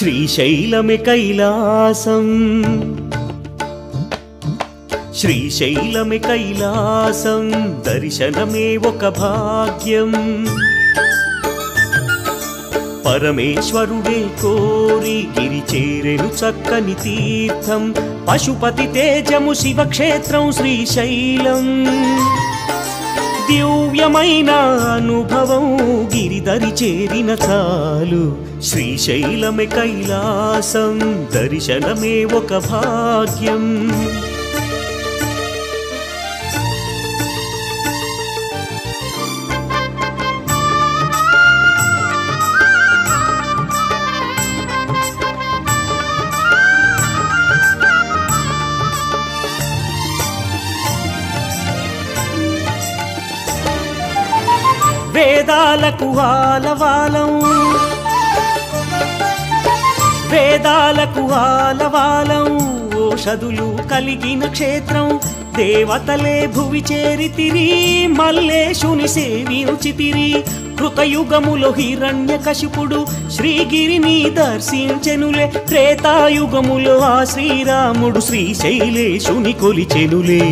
శ్రీశైలమే కైలాసం శ్రీశైలమే కైలాసం దర్శనమే ఒక భాగ్యం పరమేశ్వరుడే కోరి గిరి చేరెను చక్కని తీర్థం పశుపతి తేజము శివక్షేత్రం శ్రీశైలం దివ్యమైన అనుభవం గిరిదరి చేరిన చాలు శ్రీశైలమే కైలాసం దర్శనమే ఒక భాగ్యం వేదాలకు ఆలవాలం వేదాలకు ఆలవాలం ఓషధులు కలిగిన క్షేత్రం దేవతలే భువి చేరితిరి మల్లేశుని సేవించితిరి కృతయుగములో హిరణ్య కశిపుడు శ్రీగిరిని దర్శించెనులే త్రేతాయుగములో ఆ శ్రీరాముడు శ్రీశైలేశుని కొలిచెనులే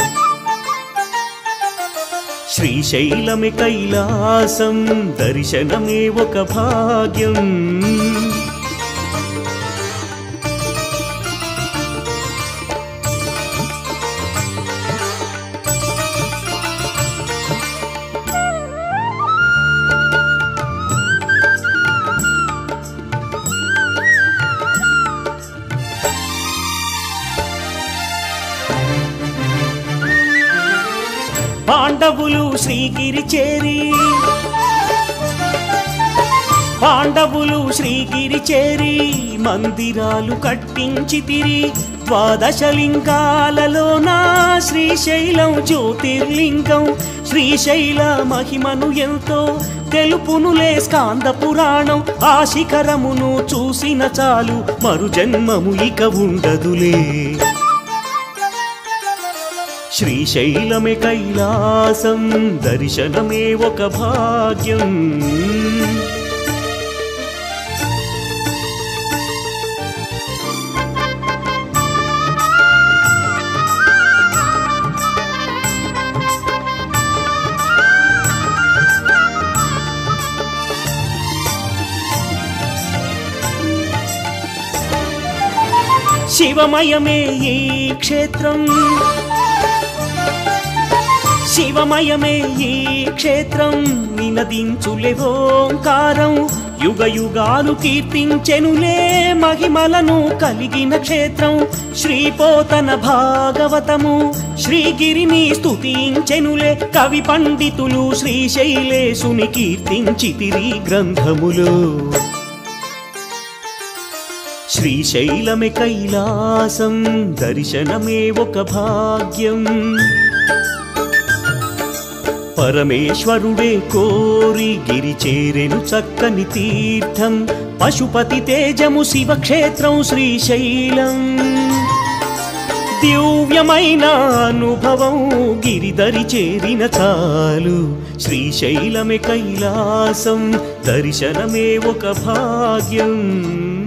శ్రీశైలమే కైలాసం దర్శనమే ఒక భాగ్యం పాండవులు శ్రీగిరి చేరి పాండవులు శ్రీగిరి చేరి మందిరాలు కట్టించితిరి ద్వాదశ లింగాలలోన శ్రీశైలం జ్యోతిర్లింగం శ్రీశైల మహిమను ఎంతో తెలుపునులే స్కాంద పురాణం ఆ శిఖరమును చూసిన చాలు మరు జన్మము ఇక ఉండదులే శ్రీశైలమే కైలాసం దర్శనమే ఒక భాగ్యం శివమయమే ఈ క్షేత్రం శివమయమే ఈ క్షేత్రం నినదించులే ఓంకారం యుగ యుగాలు కీర్తించెనులే మహిమలను కలిగిన క్షేత్రం శ్రీపోతన భాగవతము శ్రీగిరిని స్తుతించెనులే కవి పండితులు శ్రీశైలేశుని కీర్తించితిరి గ్రంథములో శ్రీశైలమే కైలాసం దర్శనమే ఒక భాగ్యం పరమేశ్వరుడే కోరి గిరి చేరెను చక్కని తీర్థం పశుపతి తేజము శివక్షేత్రం శ్రీశైలం దివ్యమైన అనుభవం గిరిదరి చేరిన చాలు శ్రీశైలమే కైలాసం దర్శనమే ఒక భాగ్యం